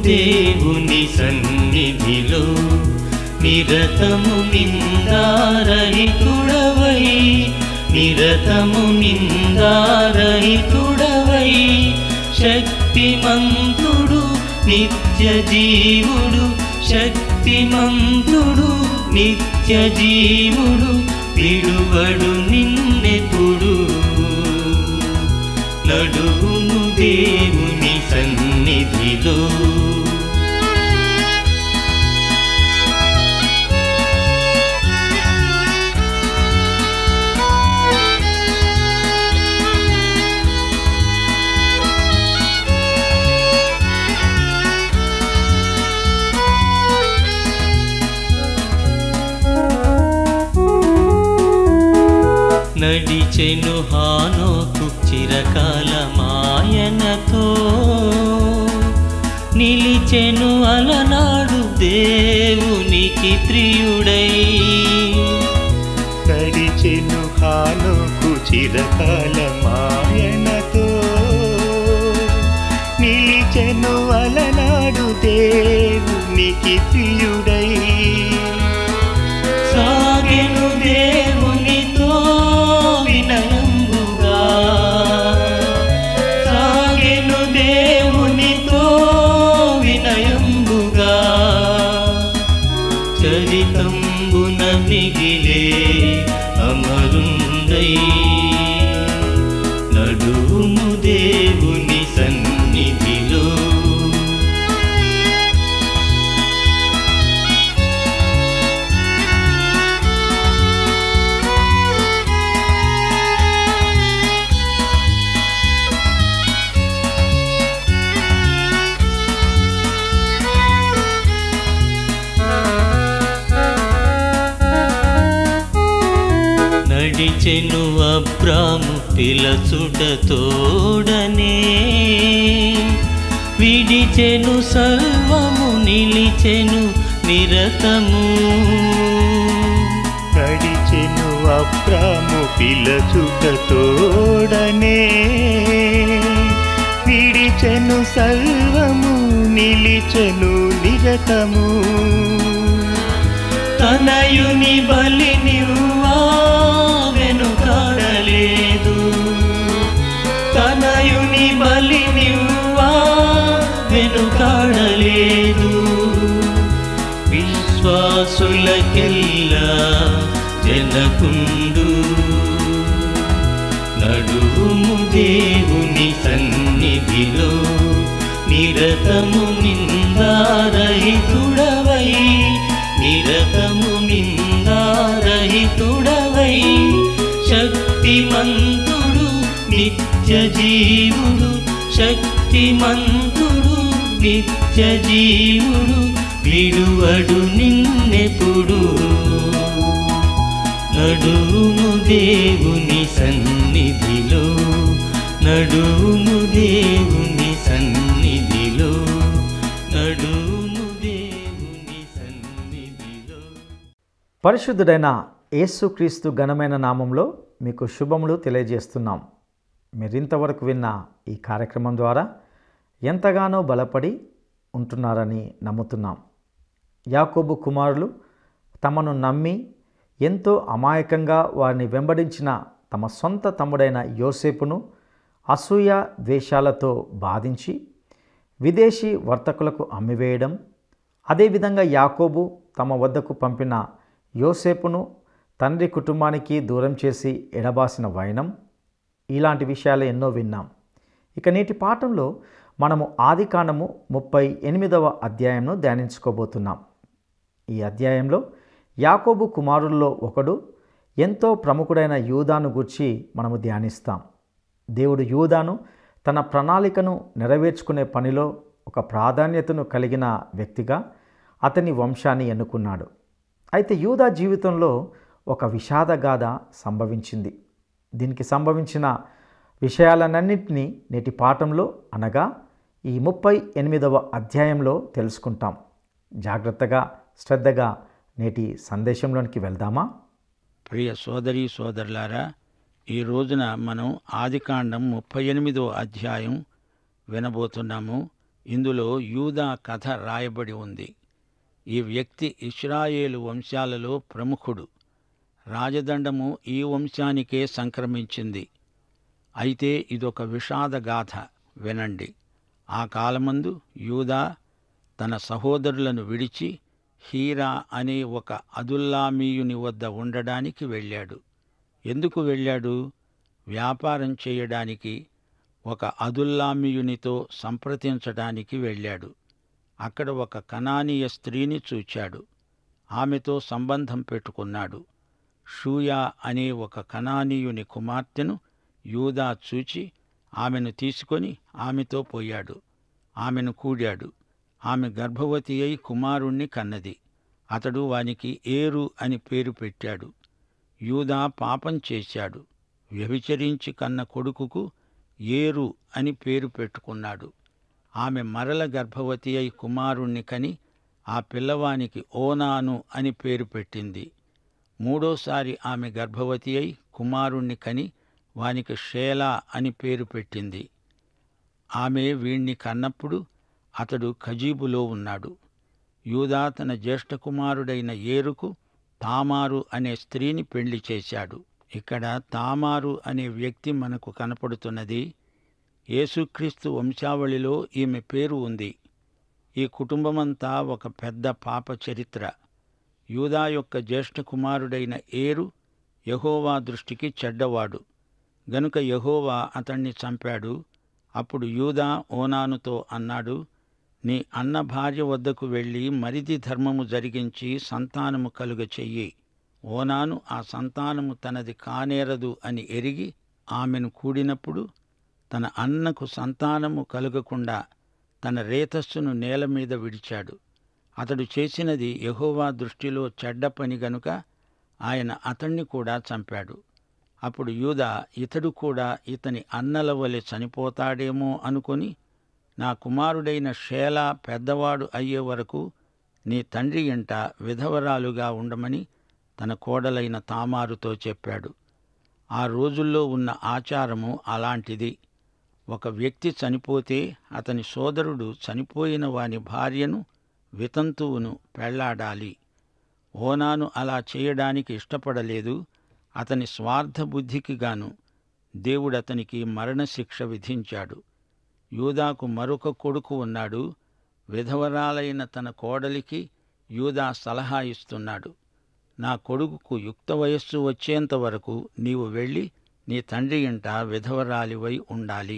దేవుని సన్నిధిలో నిరతము నిందారహితుడవై నిరతము నిందారహితుడవై శక్తిమంతుడు నిత్య జీవుడు శక్తిమంతుడు నిత్య జీవుడు విడువడు నిన్నెప్పుడు నడువును దేవుని సన్నిధిలో నడిచెను హానోకు చిరకాల మాయనతో నిలిచెను అలనాడు దేవునికి ప్రియుడై నడిచెను హానుకు చిరకాల మాయనతో నిలిచెను అలనాడు దేవునికి ప్రియుడై సాగెను దేవునితో వినయంబుగా సాగెను దేవునితో వినయంబుగా చరితంబున మిగిలే అమరుందై నడుము దేవుని సన్నిధిలో నడిచెను అబ్రాము పిలచుట తోడనే విడిచెను సర్వము నిలిచెను నిరతము నడిచెను అప్రాము పిలచుట తోడనే విడిచెను సర్వము నిలిచెను నిరతము తనయుని బలి నివ్వా వెనుకాడలేదు తనయుని బలి నివ్వా వెనుకాడలేదు విశ్వాసులకెల్లా జనకుండు నడుము దేవుని సన్నిధిలో నిరతము నిందారహితుడవై నిరతము నిందారహితుడవై శక్తిమంతుడు నిత్య జీవుడు శక్తిమంతుడు నిత్య జీవుడు విడువడు నిన్నెప్పుడు నడుము దేవుని సన్నిధిలో నడుము దేవుని సన్నిధిలో నడుము దేవుని సన్నిధిలో పరిశుద్ధుడైన యేసుక్రీస్తు ఘనమైన నామంలో మీకు శుభములు తెలియజేస్తున్నాం మీరింతవరకు విన్న ఈ కార్యక్రమం ద్వారా ఎంతగానో బలపడి ఉంటున్నారని నమ్ముతున్నాం యాకోబు కుమారులు తమను నమ్మి ఎంతో అమాయకంగా వారిని వెంబడించిన తమ సొంత తమ్ముడైన యోసేపును అసూయ ద్వేషాలతో బాధించి విదేశీ వర్తకులకు అమ్మివేయడం అదేవిధంగా యాకోబు తమ వద్దకు పంపిన యోసేపును తండ్రి కుటుంబానికి దూరం చేసి ఎడబాసిన వైనం ఇలాంటి విషయాలు ఎన్నో విన్నాం ఇక నేటి పాఠంలో మనము ఆదికాండము ముప్పై ఎనిమిదవ అధ్యాయంను ధ్యానించుకోబోతున్నాం ఈ అధ్యాయంలో యాకోబు కుమారుల్లో ఒకడు ఎంతో ప్రముఖుడైన యూదాను గురించి మనము ధ్యానిస్తాం దేవుడు యూదాను తన ప్రణాళికను నెరవేర్చుకునే పనిలో ఒక ప్రాధాన్యతను కలిగిన వ్యక్తిగా అతని వంశాన్ని ఎన్నుకున్నాడు అయితే యూదా జీవితంలో ఒక విషాదగాథ సంభవించింది దీనికి సంభవించిన విషయాలన్నింటినీ నేటి పాఠంలో అనగా ఈ ముప్పై ఎనిమిదవ అధ్యాయంలో తెలుసుకుంటాం జాగ్రత్తగా శ్రద్ధగా నేటి సందేశంలోనికి వెళ్దామా ప్రియ సోదరి సోదరులారా ఈ రోజున మనం ఆదికాండం ముప్పై ఎనిమిదో అధ్యాయం వినబోతున్నాము ఇందులో యూదా కథ రాయబడి ఉంది ఈ వ్యక్తి ఇస్రాయేలు వంశాలలో ప్రముఖుడు రాజదండము ఈ వంశానికే సంక్రమించింది అయితే ఇదొక విషాదగాథ వినండి ఆ కాలమందు యూదా తన సహోదరులను విడిచి హీరా అనే ఒక అదుల్లామీయుని వద్ద ఉండడానికి వెళ్ళాడు ఎందుకు వెళ్ళాడు వ్యాపారం చేయడానికి ఒక అదుల్లామీయునితో సంప్రదించడానికి వెళ్ళాడు అక్కడ ఒక కనానీయ స్త్రీని చూచాడు ఆమెతో సంబంధం పెట్టుకున్నాడు షూయా అనే ఒక కనానీయుని కుమార్తెను యూదా చూచి ఆమెను తీసుకొని ఆమెతో పోయాడు ఆమెను కూడాడు ఆమె గర్భవతి అయి కుమారుణ్ణి కన్నది అతడు వానికి ఏరు అని పేరు పెట్టాడు యూదా పాపం చేశాడు వ్యభిచరించి కన్న కొడుకుకు ఏరు అని పేరు పెట్టుకున్నాడు ఆమె మరల గర్భవతి అయి కుమారుణ్ణి కని ఆ పిల్లవానికి ఓనాను అని పేరు పెట్టింది మూడోసారి ఆమె గర్భవతి అయి కుమారుణ్ణి కని వానికి షేలా అని పేరు పెట్టింది ఆమె వీణ్ణి కన్నప్పుడు అతడు ఖజీబులో ఉన్నాడు యూదా తన జ్యేష్ఠ కుమారుడైన ఏరుకు తామారు అనే స్త్రీని పెళ్లి చేశాడు ఇక్కడ తామారు అనే వ్యక్తి మనకు కనపడుతున్నది యేసుక్రీస్తు వంశావళిలో ఈమె పేరు ఉంది ఈ కుటుంబమంతా ఒక పెద్ద పాప చరిత్ర యూదా యొక్క జ్యేష్ఠ కుమారుడైన ఏరు యహోవా దృష్టికి చెడ్డవాడు గనుక యహోవా అతణ్ణి చంపాడు అప్పుడు యూదా ఓనానుతో అన్నాడు నీ అన్న భార్య వద్దకు వెళ్ళి మరిది ధర్మము జరిగించి సంతానము కలుగ చెయ్యి ఓనాను ఆ సంతానము తనది కానేరదు అని ఎరిగి ఆమెను కూడినప్పుడు తన అన్నకు సంతానము కలుగకుండా తన రేతస్సును నేల మీద విడిచాడు అతడు చేసినది యెహోవా దృష్టిలో చెడ్డ పని గనుక ఆయన అతణ్ణి కూడా చంపాడు అప్పుడు యూదా ఇతడు కూడా ఇతని అన్నల వలె చనిపోతాడేమో అనుకొని నా కుమారుడైన షేలా పెద్దవాడు అయ్యే వరకు నీ తండ్రి ఇంట విధవరాలుగా ఉండమని తన కోడలైన తామారుతో చెప్పాడు ఆ రోజుల్లో ఉన్న ఆచారము అలాంటిది ఒక వ్యక్తి చనిపోతే అతని సోదరుడు చనిపోయిన వాని భార్యను వితంతువును పెళ్లాడాలి ఓనాను అలా చేయడానికి ఇష్టపడలేదు అతని స్వార్థ బుద్ధికి గాను దేవుడతనికి మరణశిక్ష విధించాడు యూదాకు మరొక కొడుకు ఉన్నాడు విధవరాలైన తన కోడలికి యూదా సలహా ఇస్తున్నాడు నా కొడుకుకు యుక్త వయస్సు వచ్చేంత వరకు నీవు వెళ్ళి నీ తండ్రి ఇంట విధవరాలివై ఉండాలి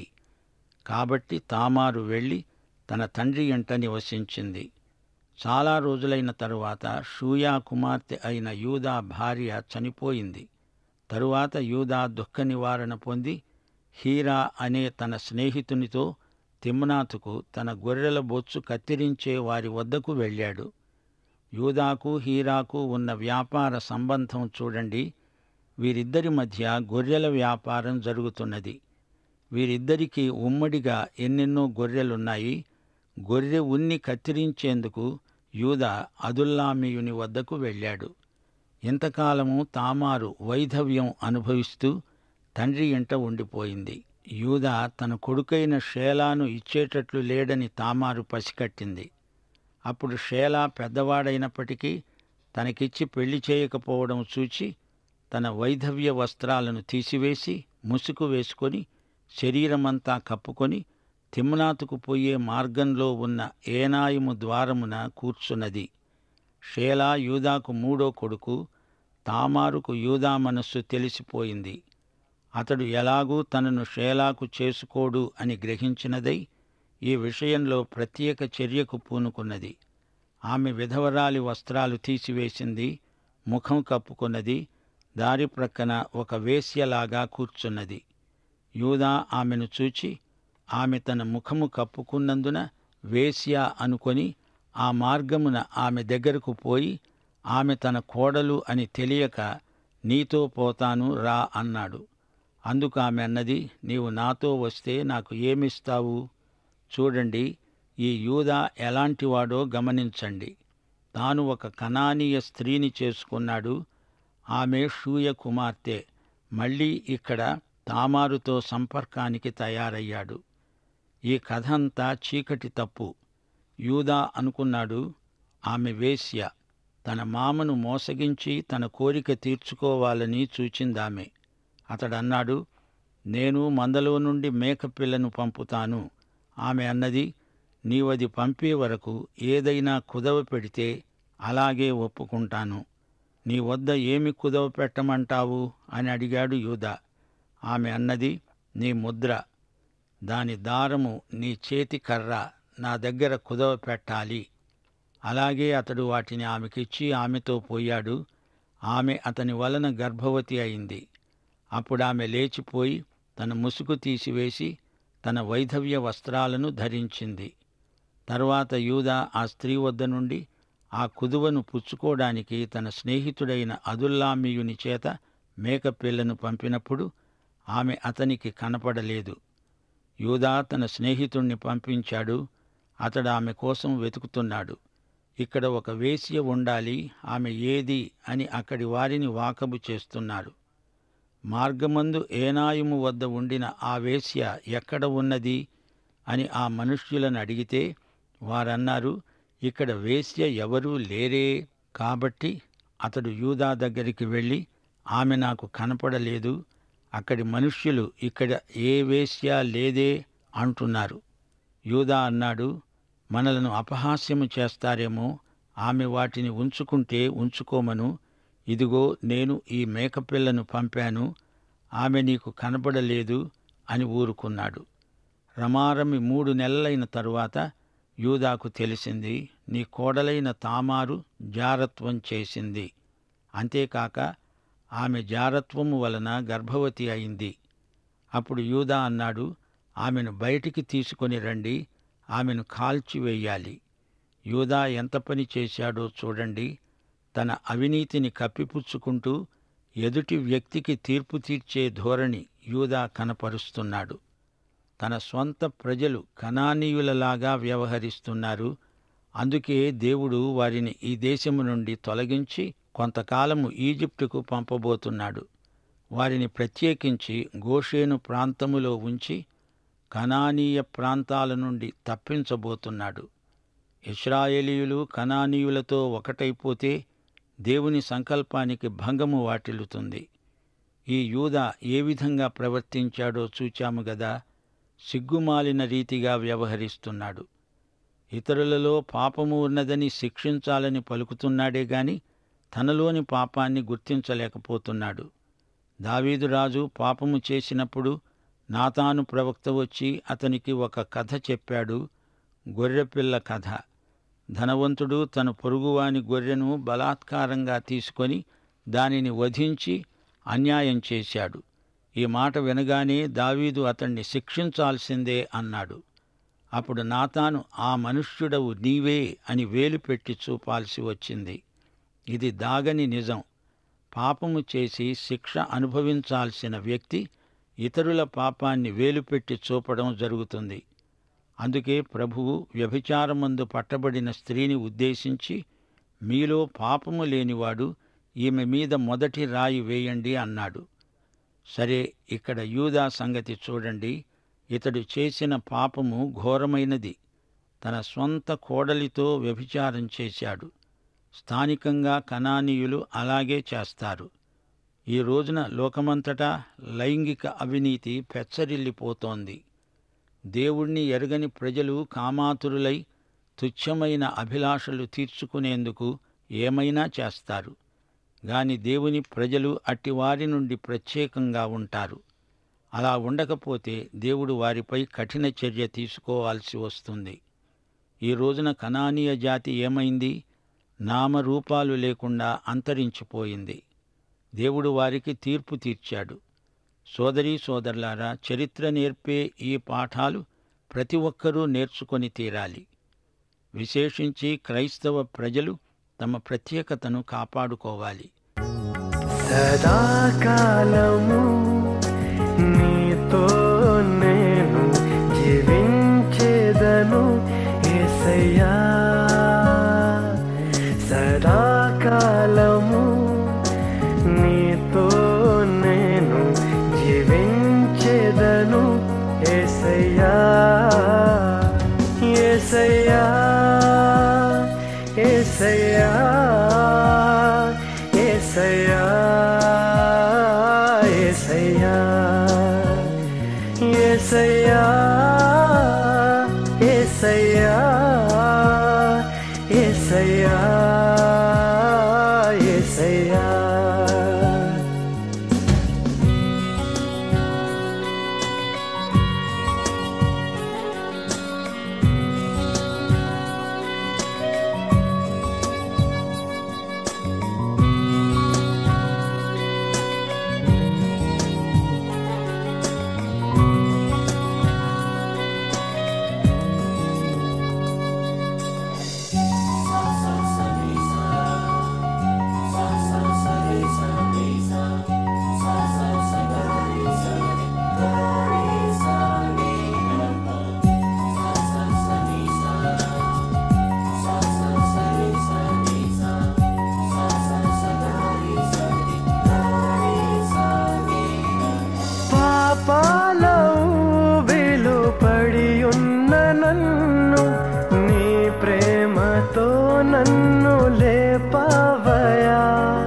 కాబట్టి తామారు వెళ్ళి తన తండ్రి ఇంట నివసించింది చాలా రోజులైన తరువాత షూయా కుమార్తె అయిన యూదా భార్య చనిపోయింది తరువాత యూదా దుఃఖ నివారణ పొంది హీరా అనే తన స్నేహితునితో తిమ్నాతుకు తన గొర్రెల బొచ్చు కత్తిరించే వారి వద్దకు వెళ్ళాడు యూదాకు హీరాకు ఉన్న వ్యాపార సంబంధం చూడండి వీరిద్దరి మధ్య గొర్రెల వ్యాపారం జరుగుతున్నది వీరిద్దరికీ ఉమ్మడిగా ఎన్నెన్నో గొర్రెలున్నాయి గొర్రె ఉన్ని కత్తిరించేందుకు యూదా అదుల్లామీయుని వద్దకు వెళ్ళాడు ఇంతకాలము తామారు వైధవ్యం అనుభవిస్తూ తండ్రి ఇంట ఉండిపోయింది యూదా తన కొడుకైన షేలాను ఇచ్చేటట్లు లేడని తామారు పసికట్టింది అప్పుడు షేలా పెద్దవాడైనప్పటికీ తనకిచ్చి పెళ్లి చేయకపోవడం చూచి తన వైధవ్య వస్త్రాలను తీసివేసి ముసుగు వేసుకొని శరీరమంతా కప్పుకొని తిమ్నాతుకు పోయే మార్గంలో ఉన్న ఏనాయిము ద్వారమున కూర్చున్నది షేలా యూదాకు మూడో కొడుకు తామారుకు యూదా మనస్సు తెలిసిపోయింది అతడు ఎలాగూ తనను షేలాకు చేసుకోడు అని గ్రహించినదై ఈ విషయంలో ప్రత్యేక చర్యకు పూనుకున్నది ఆమె విధవరాలి వస్త్రాలు తీసివేసింది ముఖం కప్పుకున్నది దారి ప్రక్కన ఒక వేశ్యలాగా కూర్చున్నది యూదా ఆమెను చూచి ఆమె తన ముఖము కప్పుకున్నందున వేశ్య అనుకొని ఆ మార్గమున ఆమె దగ్గరకు పోయి ఆమె తన కోడలు అని తెలియక నీతో పోతాను రా అన్నాడు అందుకు ఆమె అన్నది నీవు నాతో వస్తే నాకు ఏమిస్తావు చూడండి ఈ యూదా ఎలాంటివాడో గమనించండి తాను ఒక కనానీయ స్త్రీని చేసుకున్నాడు ఆమె షూయ కుమార్తె మళ్ళీ ఇక్కడ తామారుతో సంపర్కానికి తయారయ్యాడు ఈ కథ అంతా చీకటి తప్పు యూదా అనుకున్నాడు ఆమె వేశ్య తన మామను మోసగించి తన కోరిక తీర్చుకోవాలని చూచిందామె అతడన్నాడు నేను మందలో నుండి మేకపిల్లను పంపుతాను ఆమె అన్నది నీవది పంపే వరకు ఏదైనా కుదవ పెడితే అలాగే ఒప్పుకుంటాను నీ వద్ద ఏమి కుదవ పెట్టమంటావు అని అడిగాడు యూదా ఆమె అన్నది నీ ముద్ర దాని దారము నీ చేతి కర్ర నా దగ్గర కుదవ పెట్టాలి అలాగే అతడు వాటిని ఆమెకిచ్చి ఆమెతో పోయాడు ఆమె అతని వలన గర్భవతి అయింది అప్పుడు ఆమె లేచిపోయి తన ముసుగు తీసివేసి తన వైధవ్య వస్త్రాలను ధరించింది తరువాత యూదా ఆ స్త్రీ వద్ద నుండి ఆ కుదువను పుచ్చుకోవడానికి తన స్నేహితుడైన అదుల్లామీయుని చేత మేకపిల్లను పంపినప్పుడు ఆమె అతనికి కనపడలేదు యూదా తన స్నేహితుణ్ణి పంపించాడు అతడు ఆమె కోసం వెతుకుతున్నాడు ఇక్కడ ఒక వేశ్య ఉండాలి ఆమె ఏది అని అక్కడి వారిని వాకబు చేస్తున్నారు మార్గమందు ఏనాయుము వద్ద ఉండిన ఆ వేశ్య ఎక్కడ ఉన్నది అని ఆ మనుష్యులను అడిగితే వారన్నారు ఇక్కడ వేశ్య ఎవరూ లేరే కాబట్టి అతడు యూదా దగ్గరికి వెళ్ళి ఆమె నాకు కనపడలేదు అక్కడి మనుష్యులు ఇక్కడ ఏ వేశ్య లేదే అంటున్నారు యూదా అన్నాడు మనలను అపహాస్యము చేస్తారేమో ఆమె వాటిని ఉంచుకుంటే ఉంచుకోమను ఇదిగో నేను ఈ మేకపిల్లను పంపాను ఆమె నీకు కనబడలేదు అని ఊరుకున్నాడు రమారమి మూడు నెలలైన తరువాత యూదాకు తెలిసింది నీ కోడలైన తామారు జారత్వం చేసింది అంతేకాక ఆమె జారత్వము వలన గర్భవతి అయింది అప్పుడు యూదా అన్నాడు ఆమెను బయటికి తీసుకొని రండి ఆమెను కాల్చివేయాలి యూదా ఎంత పని చేశాడో చూడండి తన అవినీతిని కప్పిపుచ్చుకుంటూ ఎదుటి వ్యక్తికి తీర్పు తీర్చే ధోరణి యూదా కనపరుస్తున్నాడు తన స్వంత ప్రజలు కనానీయులలాగా వ్యవహరిస్తున్నారు అందుకే దేవుడు వారిని ఈ దేశము నుండి తొలగించి కొంతకాలము ఈజిప్టుకు పంపబోతున్నాడు వారిని ప్రత్యేకించి గోషేను ప్రాంతములో ఉంచి కనానీయ ప్రాంతాల నుండి తప్పించబోతున్నాడు ఇస్రాయేలీయులు కనానీయులతో ఒకటైపోతే దేవుని సంకల్పానికి భంగము వాటిల్లుతుంది ఈ యూద ఏ విధంగా ప్రవర్తించాడో చూచాము గదా సిగ్గుమాలిన రీతిగా వ్యవహరిస్తున్నాడు ఇతరులలో పాపము ఉన్నదని శిక్షించాలని పలుకుతున్నాడే గాని తనలోని పాపాన్ని గుర్తించలేకపోతున్నాడు దావీదు రాజు పాపము చేసినప్పుడు నాతాను ప్రవక్త వచ్చి అతనికి ఒక కథ చెప్పాడు గొర్రెపిల్ల కథ ధనవంతుడు తన పొరుగువాని గొర్రెను బలాత్కారంగా తీసుకొని దానిని వధించి అన్యాయం చేశాడు ఈ మాట వినగానే దావీదు అతణ్ణి శిక్షించాల్సిందే అన్నాడు అప్పుడు నాతాను ఆ మనుష్యుడవు నీవే అని వేలు పెట్టి చూపాల్సి వచ్చింది ఇది దాగని నిజం పాపము చేసి శిక్ష అనుభవించాల్సిన వ్యక్తి ఇతరుల పాపాన్ని వేలుపెట్టి చూపడం జరుగుతుంది అందుకే ప్రభువు వ్యభిచారమందు పట్టబడిన స్త్రీని ఉద్దేశించి మీలో పాపము లేనివాడు ఈమె మీద మొదటి రాయి వేయండి అన్నాడు సరే ఇక్కడ యూదా సంగతి చూడండి ఇతడు చేసిన పాపము ఘోరమైనది తన స్వంత కోడలితో వ్యభిచారం చేశాడు స్థానికంగా కనానీయులు అలాగే చేస్తారు ఈ రోజున లోకమంతటా లైంగిక అవినీతి పెచ్చరిల్లిపోతోంది దేవుణ్ణి ఎరగని ప్రజలు కామాతురులై తుచ్చమైన అభిలాషలు తీర్చుకునేందుకు ఏమైనా చేస్తారు గాని దేవుని ప్రజలు అట్టివారి నుండి ప్రత్యేకంగా ఉంటారు అలా ఉండకపోతే దేవుడు వారిపై కఠిన చర్య తీసుకోవాల్సి వస్తుంది ఈ రోజున కనానీయ జాతి ఏమైంది నామరూపాలు లేకుండా అంతరించిపోయింది దేవుడు వారికి తీర్పు తీర్చాడు సోదరీ సోదరులారా చరిత్ర నేర్పే ఈ పాఠాలు ప్రతి ఒక్కరూ నేర్చుకొని తీరాలి విశేషించి క్రైస్తవ ప్రజలు తమ ప్రత్యేకతను కాపాడుకోవాలి సదాకాలము నీతో నేను జీవించేదను ఏసయ్యా సదాకాలము నీతో నేను జీవించేదను ఏసయ్యా ఏసయ్యా ఏసయ్యా ఏసయ్యా ఏసయ్యా ఏసయ్యా ఏసయ్యా ఏసయ్యా పాపాల ఊబిలో పడి ఉన్న నన్ను నీ ప్రేమతో నన్ను లేపవయా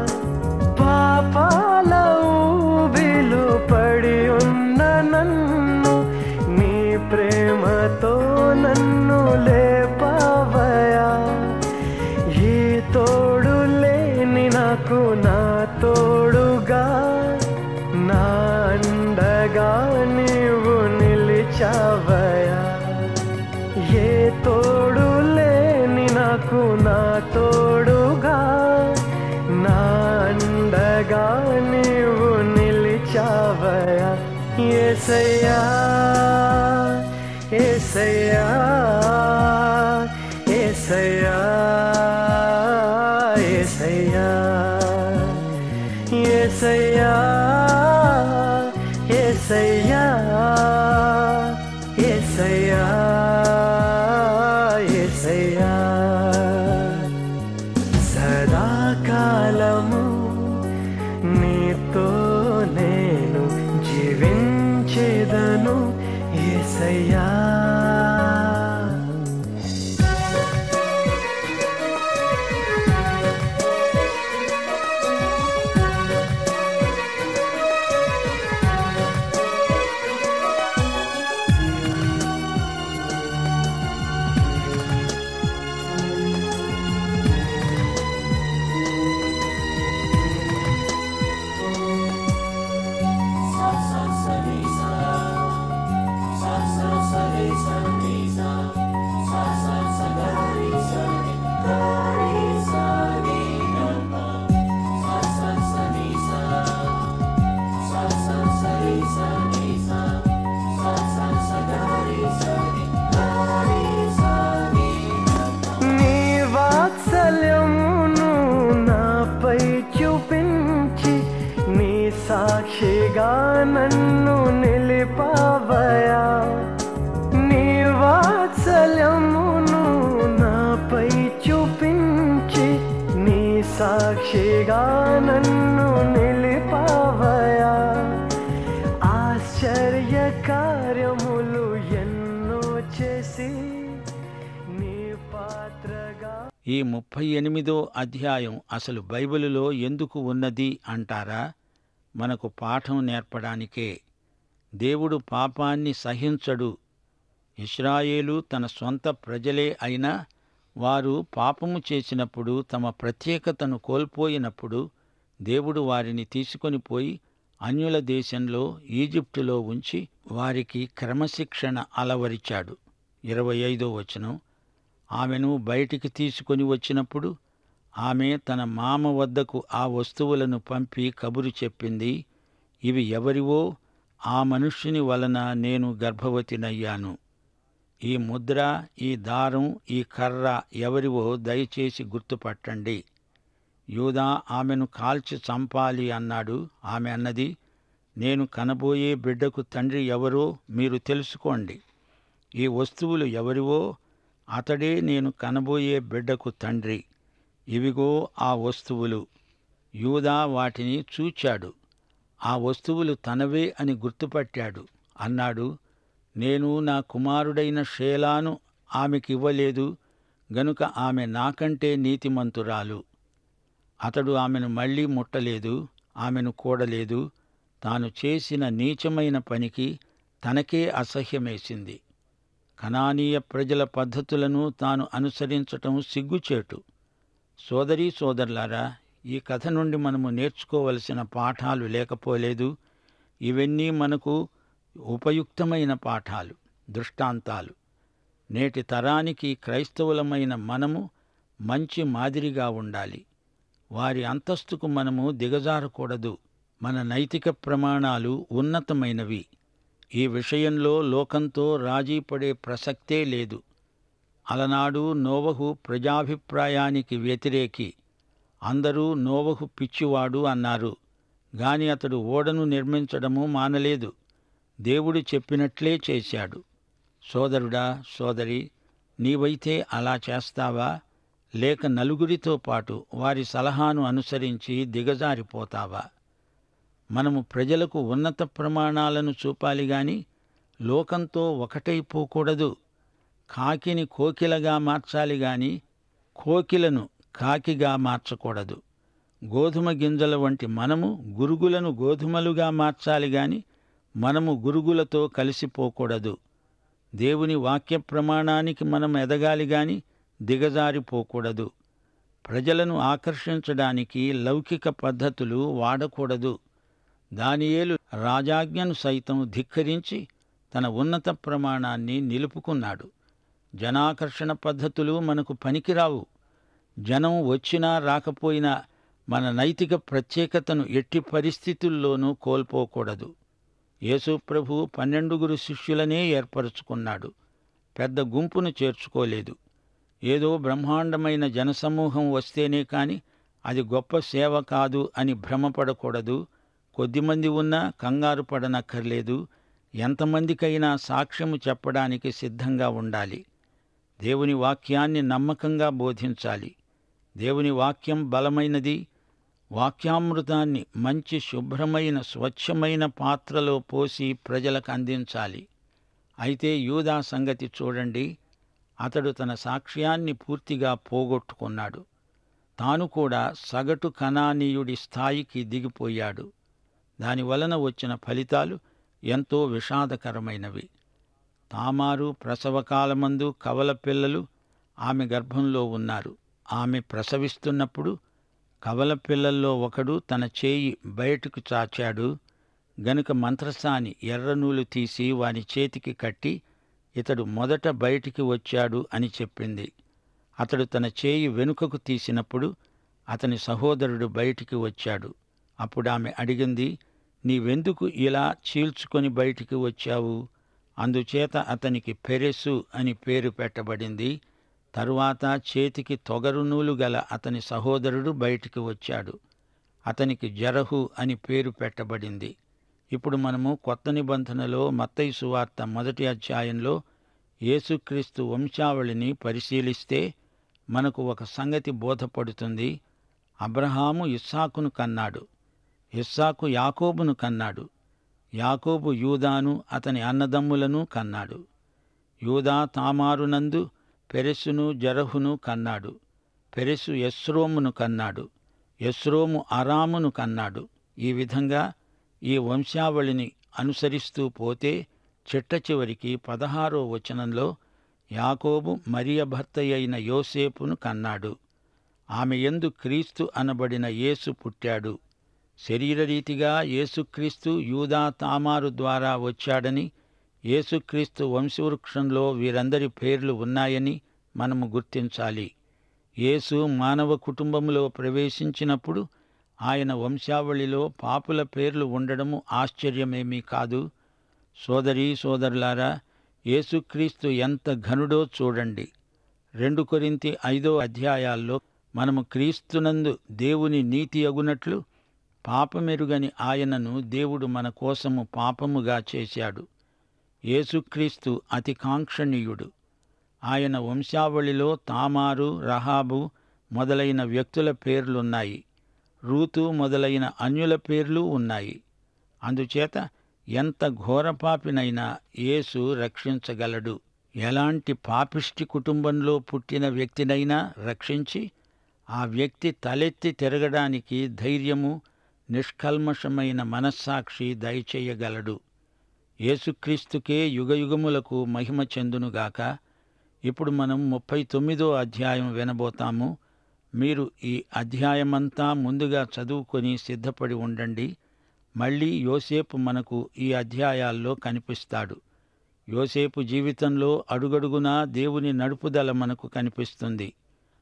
పాపాల ఊబిలో పడి ఉన్న నన్ను నీ ప్రేమతో నన్ను లేపవయా ఏ తోడు లేని నాకు నా తోడుగా నా అండగా నీవు నిలిచావయా ఏ తోడు లేని నాకు నా తోడుగా నా అండగా నీవు నిలిచావయా ఏసయ్యా ఏసయ్యా ఏసయ్యా ఏసయ్యా ఏసయ్యా ఏసయ్యా ఏసయ్యా ఏసయ్యా సదాకాలము నీతో నేను జీవించేదను ఏసయ్యా నీ వాత్సల్యమును నాపై చూపించి నీ సాక్షిగా నన్ను నిలిపావయా నీ వాత్సల్యమును నాపై చూపించి నీ సాక్షిగా నన్ను నిలిపావయా ఆశ్చర్య కార్యములు ఎన్నో చేసి నీ పాత్రగా ఈ ముప్పై ఎనిమిదో అధ్యాయం అసలు బైబిలులో ఎందుకు ఉన్నది అంటారా మనకు పాఠం నేర్పడానికే దేవుడు పాపాన్ని సహించడు ఇస్రాయేలు తన సొంత ప్రజలే అయినా వారు పాపము చేసినప్పుడు తమ ప్రత్యేకతను కోల్పోయినప్పుడు దేవుడు వారిని తీసుకొని పోయి అన్యుల దేశంలో ఈజిప్టులో ఉంచి వారికి క్రమశిక్షణ అలవరిచాడు ఇరవై ఐదో వచనం ఆమెను బయటికి తీసుకొని వచ్చినప్పుడు ఆమె తన మామ వద్దకు ఆ వస్తువులను పంపి కబురు చెప్పింది ఇవి ఎవరివో ఆ మనుష్యుని వలన నేను గర్భవతినయ్యాను ఈ ముద్ర ఈ దారం ఈ కర్ర ఎవరివో దయచేసి గుర్తుపట్టండి యూదా ఆమెను కాల్చి చంపాలి అన్నాడు ఆమె అన్నది నేను కనబోయే బిడ్డకు తండ్రి ఎవరో మీరు తెలుసుకోండి ఈ వస్తువులు ఎవరివో అతడే నేను కనబోయే బిడ్డకు తండ్రి ఇవిగో ఆ వస్తువులు యూదా వాటిని చూచాడు ఆ వస్తువులు తనవే అని గుర్తుపట్టాడు అన్నాడు నేను నా కుమారుడైన షేలాను ఆమెకివ్వలేదు గనుక ఆమె నాకంటే నీతిమంతురాలు అతడు ఆమెను మళ్ళీ ముట్టలేదు ఆమెను కూడలేదు తాను చేసిన నీచమైన పనికి తనకే అసహ్యమేసింది కనానీయ ప్రజల పద్ధతులను తాను అనుసరించటం సిగ్గుచేటు సోదరీ సోదరులారా ఈ కథ నుండి మనము నేర్చుకోవలసిన పాఠాలు లేకపోలేదు ఇవన్నీ మనకు ఉపయుక్తమైన పాఠాలు దృష్టాంతాలు నేటి తరానికి క్రైస్తవులమైన మనము మంచి మాదిరిగా ఉండాలి వారి అంతస్తుకు మనము దిగజారకూడదు మన నైతిక ప్రమాణాలు ఉన్నతమైనవి ఈ విషయంలో లోకంతో రాజీ పడే ప్రసక్తే లేదు అలనాడు నోవహు ప్రజాభిప్రాయానికి వ్యతిరేకి అందరూ నోవహు పిచ్చివాడు అన్నారు గాని అతడు ఓడను నిర్మించడము మానలేదు దేవుడు చెప్పినట్లే చేశాడు సోదరుడా సోదరి నీవైతే అలా చేస్తావా లేక నలుగురితో పాటు వారి సలహాను అనుసరించి దిగజారిపోతావా మనము ప్రజలకు ఉన్నత ప్రమాణాలను చూపాలి గాని లోకంతో ఒకటైపోకూడదు కాకిని కోకిలగా మార్చాలి గాని కోకిలను కాకిగా మార్చకూడదు గోధుమ గింజల వంటి మనము గురుగులను గోధుమలుగా మార్చాలి గాని మనము గురుగులతో కలిసిపోకూడదు దేవుని వాక్య ప్రమాణానికి మనం ఎదగాలి గాని దిగజారిపోకూడదు ప్రజలను ఆకర్షించడానికి లౌకిక పద్ధతులు వాడకూడదు దానియేలు రాజాజ్ఞను సైతం ధిక్కరించి తన ఉన్నత ప్రమాణాన్ని నిలుపుకున్నాడు జనాకర్షణ పద్ధతులు మనకు పనికిరావు జనం వచ్చినా రాకపోయినా మన నైతిక ప్రత్యేకతను ఎట్టి పరిస్థితుల్లోనూ కోల్పోకూడదు యేసు ప్రభు పన్నెండుగురు శిష్యులనే ఏర్పరచుకున్నాడు పెద్ద గుంపును చేర్చుకోలేదు ఏదో బ్రహ్మాండమైన జనసమూహం వస్తేనే కాని అది గొప్ప సేవ కాదు అని భ్రమపడకూడదు కొద్దిమంది ఉన్నా కంగారు పడనక్కర్లేదు ఎంతమందికైనా సాక్ష్యము చెప్పడానికి సిద్ధంగా ఉండాలి దేవుని వాక్యాన్ని నమ్మకంగా బోధించాలి దేవుని వాక్యం బలమైనది వాక్యామృతాన్ని మంచి శుభ్రమైన స్వచ్ఛమైన పాత్రలో పోసి ప్రజలకు అందించాలి అయితే యూదా సంగతి చూడండి అతడు తన సాక్ష్యాన్ని పూర్తిగా పోగొట్టుకున్నాడు తాను కూడా సగటు కణానీయుడి స్థాయికి దిగిపోయాడు దానివలన వచ్చిన ఫలితాలు ఎంతో విషాదకరమైనవి తామారు ప్రసవకాలమందు కవల పిల్లలు ఆమె గర్భంలో ఉన్నారు ఆమె ప్రసవిస్తున్నప్పుడు కవల పిల్లల్లో ఒకడు తన చేయి బయటకు చాచాడు గనుక మంత్రసాని ఎర్రనూలు తీసి వాని చేతికి కట్టి ఇతడు మొదట బయటికి వచ్చాడు అని చెప్పింది అతడు తన చేయి వెనుకకు తీసినప్పుడు అతని సహోదరుడు బయటికి వచ్చాడు అప్పుడు ఆమె అడిగింది నీవెందుకు ఇలా చీల్చుకొని బయటికి వచ్చావు అందుచేత అతనికి పెరెసు అని పేరు పెట్టబడింది తరువాత చేతికి తొగరు నూలు గల అతని సహోదరుడు బయటికి వచ్చాడు అతనికి జరహు అని పేరు పెట్టబడింది ఇప్పుడు మనము కొత్త నిబంధనలో మత్తయి సువార్త మొదటి అధ్యాయంలో యేసుక్రీస్తు వంశావళిని పరిశీలిస్తే మనకు ఒక సంగతి బోధపడుతుంది అబ్రహాము ఇస్సాకును కన్నాడు ఇస్సాకు యాకోబును కన్నాడు యాకోబు యూదాను అతని అన్నదమ్ములను కన్నాడు యూదా తామారునందు పెరెసును జరహును కన్నాడు పెరెసు యస్రోమును కన్నాడు యస్రోము అరామును కన్నాడు ఈ విధంగా ఈ వంశావళిని అనుసరిస్తూ పోతే చిట్ట చివరికి పదహారో వచనంలో యాకోబు మరియ భర్త అయిన యోసేపును కన్నాడు ఆమె యందు క్రీస్తు అనబడిన యేసు పుట్టాడు శరీరరీతిగా యేసుక్రీస్తు యూదా తామారు ద్వారా వచ్చాడని యేసుక్రీస్తు వంశవృక్షంలో వీరందరి పేర్లు ఉన్నాయని మనము గుర్తించాలి యేసు మానవ కుటుంబంలో ప్రవేశించినప్పుడు ఆయన వంశావళిలో పాపుల పేర్లు ఉండడము ఆశ్చర్యమేమీ కాదు సోదరీ సోదరులారా యేసుక్రీస్తు ఎంత ఘనుడో చూడండి రెండు కొరింతి ఐదో అధ్యాయాల్లో మనము క్రీస్తునందు దేవుని నీతి అగునట్లు పాపమెరుగని ఆయనను దేవుడు మన కోసము పాపముగా చేశాడు యేసుక్రీస్తు అతి కాంక్షణీయుడు ఆయన వంశావళిలో తామారు రహాబు మొదలైన వ్యక్తుల పేర్లున్నాయి రూతు మొదలైన అన్యుల పేర్లు ఉన్నాయి అందుచేత ఎంత ఘోరపాపినైనా యేసు రక్షించగలడు ఎలాంటి పాపిష్టి కుటుంబంలో పుట్టిన వ్యక్తినైనా రక్షించి ఆ వ్యక్తి తలెత్తి తిరగడానికి ధైర్యము నిష్కల్మషమైన మనస్సాక్షి దయచేయగలడు యేసుక్రీస్తుకే యుగయుగములకు మహిమ చెందునుగాక ఇప్పుడు మనం ముప్పై తొమ్మిదో అధ్యాయం వినబోతాము మీరు ఈ అధ్యాయమంతా ముందుగా చదువుకొని సిద్ధపడి ఉండండి మళ్ళీ యోసేపు మనకు ఈ అధ్యాయాల్లో కనిపిస్తాడు యోసేపు జీవితంలో అడుగడుగునా దేవుని నడుపుదల మనకు కనిపిస్తుంది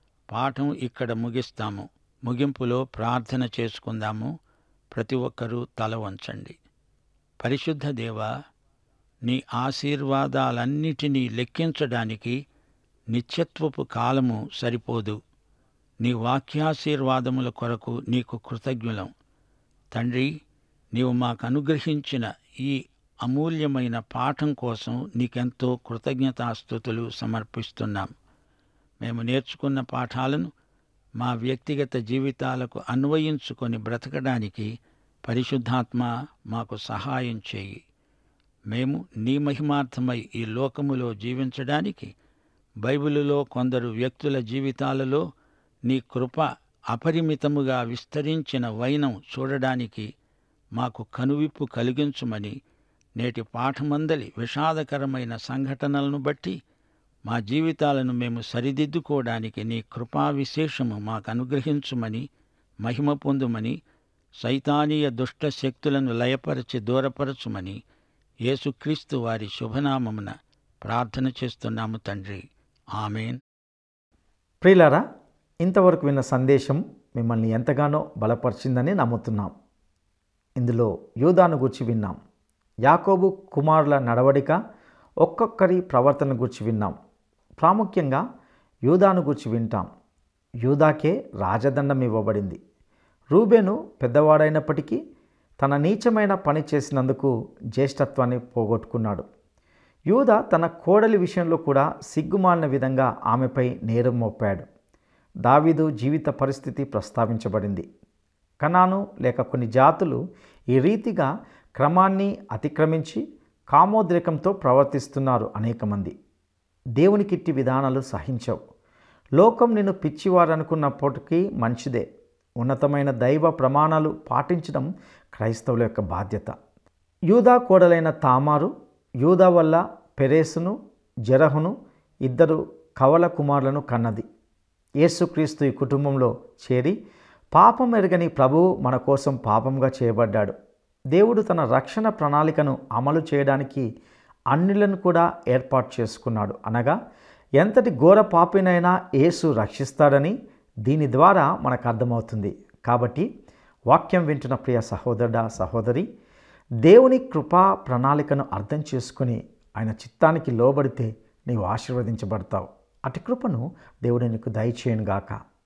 పాఠం ఇక్కడ ముగిస్తాము ముగింపులో ప్రార్థన చేసుకుందాము ప్రతి ఒక్కరూ తల వంచండి పరిశుద్ధ దేవా నీ ఆశీర్వాదాలన్నిటినీ లెక్కించడానికి నిత్యత్వపు కాలము సరిపోదు నీ వాక్యాశీర్వాదముల కొరకు నీకు కృతజ్ఞులం తండ్రి నీవు మాకు అనుగ్రహించిన ఈ అమూల్యమైన పాఠం కోసం నీకెంతో కృతజ్ఞతాస్థుతులు సమర్పిస్తున్నాం మేము నేర్చుకున్న పాఠాలను మా వ్యక్తిగత జీవితాలకు అన్వయించుకొని బ్రతకడానికి పరిశుద్ధాత్మ మాకు సహాయం చేయి మేము నీ మహిమార్థమై ఈ లోకములో జీవించడానికి బైబిలులో కొందరు వ్యక్తుల జీవితాలలో నీ కృప అపరిమితముగా విస్తరించిన వైనం చూడడానికి మాకు కనువిప్పు కలిగించుమని నేటి పాఠమందలి విషాదకరమైన సంఘటనలను బట్టి మా జీవితాలను మేము సరిదిద్దుకోవడానికి నీ కృపా విశేషము మాకు అనుగ్రహించుమని మహిమ పొందుమని సైతానీయ దుష్ట శక్తులను లయపరచి దూరపరచుమని యేసుక్రీస్తు వారి శుభనామమున ప్రార్థన చేస్తున్నాము తండ్రి ఆమెన్ ప్రియులారా ఇంతవరకు విన్న సందేశం మిమ్మల్ని ఎంతగానో బలపరిచిందని నమ్ముతున్నాం ఇందులో యూదాను గురించి విన్నాం యాకోబు కుమారుల నడవడిక ఒక్కొక్కరి ప్రవర్తన గురించి విన్నాం ప్రాముఖ్యంగా యూదాను గురించి వింటాం యూదాకే రాజదండం ఇవ్వబడింది రూబేను పెద్దవాడైనప్పటికీ తన నీచమైన పని చేసినందుకు జ్యేష్ఠత్వాన్ని పోగొట్టుకున్నాడు యూద తన కోడలి విషయంలో కూడా సిగ్గుమాలిన విధంగా ఆమెపై నేరం మోపాడు దావీదు జీవిత పరిస్థితి ప్రస్తావించబడింది కనాను లేక కొన్ని జాతులు ఈ రీతిగా క్రమాన్ని అతిక్రమించి కామోద్రేకంతో ప్రవర్తిస్తున్నారు అనేక మంది దేవునికిట్టి విధానాలు సహించవు లోకం నిన్ను పిచ్చివారనుకున్నప్పటికీ మంచిదే ఉన్నతమైన దైవ ప్రమాణాలు పాటించడం క్రైస్తవుల యొక్క బాధ్యత యూదా కోడలైన తామారు యూదా వల్ల పెరేసును జరహును ఇద్దరు కవల కుమారులను కన్నది యేసుక్రీస్తు ఈ కుటుంబంలో చేరి పాపం ఎరగని ప్రభువు మన కోసం పాపంగా చేయబడ్డాడు దేవుడు తన రక్షణ ప్రణాళికను అమలు చేయడానికి అన్యులను కూడా ఏర్పాటు చేసుకున్నాడు అనగా ఎంతటి ఘోర పాపినైనా యేసు రక్షిస్తాడని దీని ద్వారా మనకు అర్థమవుతుంది కాబట్టి వాక్యం వింటున్న ప్రియ సహోదరుడా సహోదరి దేవుని కృపా ప్రణాళికను అర్థం చేసుకుని ఆయన చిత్తానికి లోబడితే నీవు ఆశీర్వదించబడతావు అటు కృపను దేవుడు నీకు దయచేయను గాక